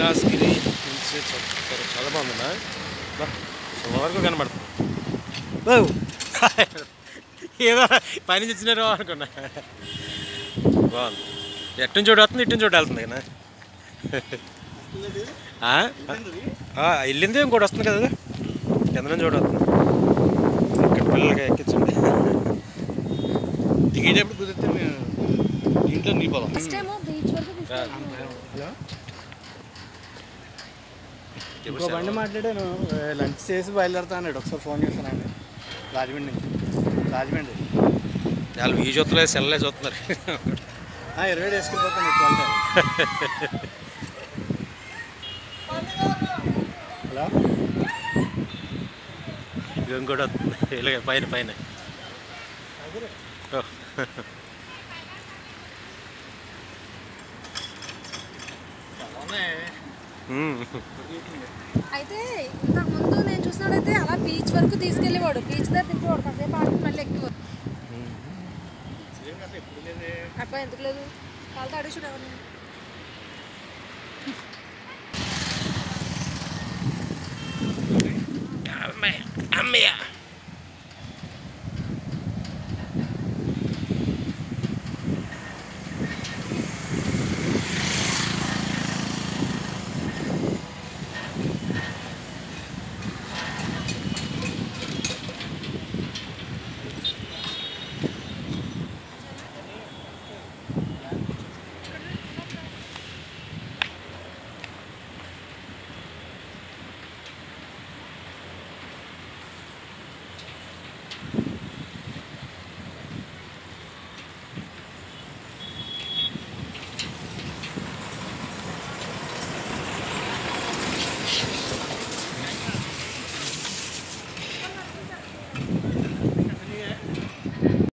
Kailasagiri hills చూస్తారు చాలా బాగుందన్నా బా వరకు కనబడుతుంది బావు ఏదో పని తెచ్చినారో అనుకున్నా బాగుంది ఎట్టు నుంచి చోటు వస్తుంది ఇటు నుంచి చోటు వెళ్తుంది కదా ఆ? ఆ, వెళ్ళింది ఇంకోటి వస్తుంది కదా కింద నుంచి చోటు వస్తుంది ఇక్కడ పిల్లలకి ఎక్కించండి దిగేటప్పుడు కుదిరితే మేము ఇంట్లో నిలిపోదాం ఫస్ట్ టైం బీచ్ వరకు తీసుకెళ్తున్నాను ఇంకో బండి మాట్లాడాను లంచ్ చేసి బయలుదేరుతా అన్నాడు ఒకసారి ఫోన్ చేస్తానండి రాజమండ్రి నుంచి రాజమండ్రి వాళ్ళు ఈ చూస్తలే సెల్లే చూస్తున్నారు ఆ, ఇరవై డేస్కి వెళ్ళిపోతాను ట్వెల్వ్ హలో ఇది ఇంకోటి వస్తుంది ఇలాగే పైన పైన ఓ. ఉమ్. అయితే ఇంతకు ముందు నేను చూసినట్టయితే అలా బీచ్ వరకు తీసుకెళ్ళేవాడు బీచ్ దగ్గర తిప్పేవాడు కాసేపు ఆడుకుని మళ్ళీ ఎక్కేవాడు అబ్బాయి ఎందుకు లేదు వాళ్ళతో అడిగి చూడు ఎవరిని